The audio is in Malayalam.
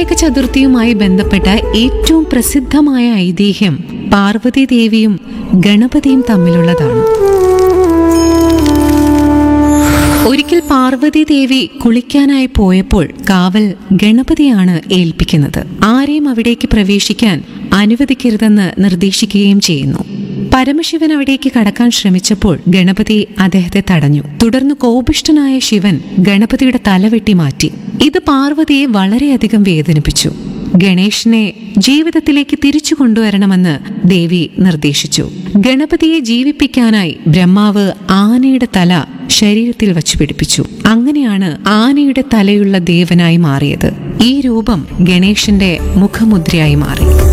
വിനായക ചതുർത്ഥിയുമായി ബന്ധപ്പെട്ട ഏറ്റവും പ്രസിദ്ധമായ ഐതിഹ്യം പാർവതി ദേവിയും ഗണപതിയും തമ്മിലുള്ളതാണ് ഒരിക്കൽ പാർവതി ദേവി കുളിക്കാനായി പോയപ്പോൾ കാവൽ ഗണപതിയാണ് ഏൽപ്പിക്കുന്നത് ആരെയും അവിടേക്ക് പ്രവേശിക്കാൻ അനുവദിക്കരുതെന്ന് നിർദ്ദേശിക്കുകയും ചെയ്യുന്നു പരമശിവൻ അവിടേക്ക് കടക്കാൻ ശ്രമിച്ചപ്പോൾ ഗണപതി അദ്ദേഹത്തെ തടഞ്ഞു തുടർന്ന് കോപിഷ്ഠനായ ശിവൻ ഗണപതിയുടെ തല വെട്ടി മാറ്റി ഇത് പാർവതിയെ വളരെയധികം വേദനിപ്പിച്ചു ഗണേഷിനെ ജീവിതത്തിലേക്ക് തിരിച്ചു കൊണ്ടുവരണമെന്ന് ദേവി നിർദ്ദേശിച്ചു ഗണപതിയെ ജീവിപ്പിക്കാനായി ബ്രഹ്മാവ് ആനയുടെ തല ശരീരത്തിൽ വച്ചു പിടിപ്പിച്ചു അങ്ങനെയാണ് ആനയുടെ തലയുള്ള ദേവനായി മാറിയത് ഈ രൂപം ഗണേശന്റെ മുഖമുദ്രയായി മാറി